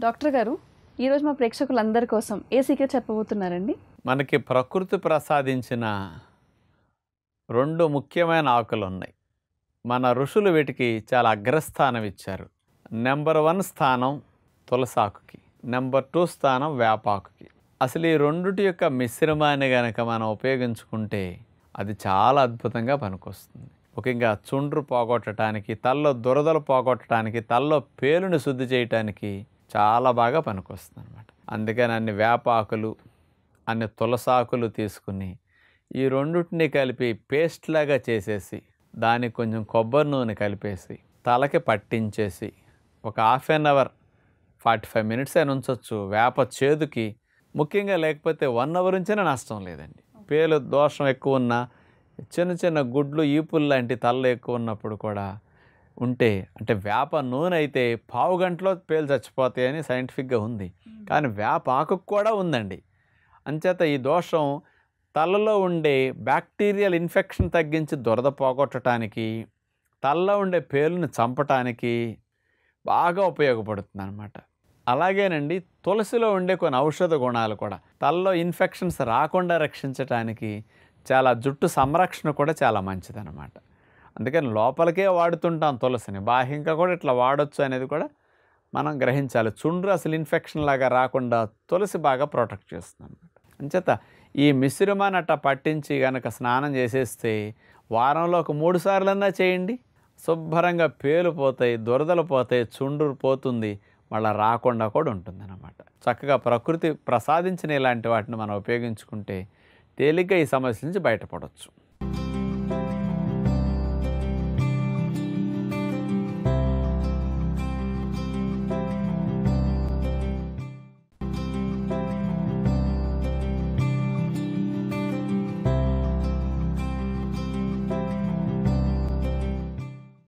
doctor గారు ఈరోజు మా ప్రేక్షకులందరి కోసం ఏ సీక్రెట్ చెప్పబోతున్నారండి మనకి ప్రకృతి ప్రసాదించిన రెండు ముఖ్యమైన ఆకులు ఉన్నాయి మన ఋషులు వీటికి చాలా అగ్రస్థానం ఇచ్చారు నెంబర్ వన్ స్థానం తులసాకుకి నెంబర్ టూ స్థానం వేపాకుకి అసలు ఈ రెండుటి యొక్క మిశ్రమాన్ని గనక మనం ఉపయోగించుకుంటే అది చాలా అద్భుతంగా పనికొస్తుంది ముఖ్యంగా చుండ్రు పోగొట్టడానికి తల్లో దురదలు పోగొట్టడానికి తల్లో పేలుని శుద్ధి చేయటానికి చాలా బాగా పనికొస్తుంది అనమాట అందుకని అన్ని వేపాకులు అన్ని తులసాకులు తీసుకుని ఈ రెండుటిని కలిపి పేస్ట్ లాగా చేసేసి దానికి కొంచెం కొబ్బరి నూనె కలిపేసి తలకి పట్టించేసి ఒక half an hour forty five minutes అయినా ఉంచవచ్చు వేప చేదుకి ముఖ్యంగా లేకపోతే వన్ అవర్ ఉంచినా నష్టం లేదండి పేలు దోషం ఎక్కువ ఉన్నా చిన్న చిన్న గుడ్లు ఈపులు లాంటి తలలు ఎక్కువ ఉన్నప్పుడు కూడా ఉంటే అంటే వేప నూనె అయితే పావు గంటలో పేలు చచ్చిపోతాయి అని సైంటిఫిక్గా ఉంది కానీ వేప ఆకుకు కూడా ఉందండి అంచేత ఈ దోషం తలలో ఉండే బ్యాక్టీరియల్ ఇన్ఫెక్షన్ తగ్గించి దురద పోగొట్టడానికి తలలో ఉండే పేలుని చంపటానికి బాగా ఉపయోగపడుతుంది అనమాట అలాగేనండి తులసిలో ఉండే కొన్ని ఔషధ గుణాలు కూడా తలలో ఇన్ఫెక్షన్స్ రాకుండా రక్షించటానికి చాలా జుట్టు సంరక్షణ కూడా చాలా మంచిదన్నమాట అందుకని లోపలికే వాడుతుంటాం తులసిని బాహ్యంగా కూడా ఇట్లా వాడొచ్చు అనేది కూడా మనం గ్రహించాలి చుండ్రు అసలు ఇన్ఫెక్షన్ లాగా రాకుండా తులసి బాగా ప్రొటెక్ట్ చేస్తుంది అనమాట అంచేత ఈ మిశ్రమాన్ని అట్లా పట్టించి కనుక స్నానం చేసేస్తే వారంలో ఒక మూడు సార్లన్నా చేయండి శుభ్రంగా పేలు పోతాయి దురదలు పోతాయి చుండ్రు పోతుంది మళ్ళీ రాకుండా కూడా ఉంటుందన్నమాట చక్కగా ప్రకృతి ప్రసాదించిన ఇలాంటి వాటిని మనం ఉపయోగించుకుంటే తేలిగ్గా ఈ సమస్య నుంచి బయటపడవచ్చు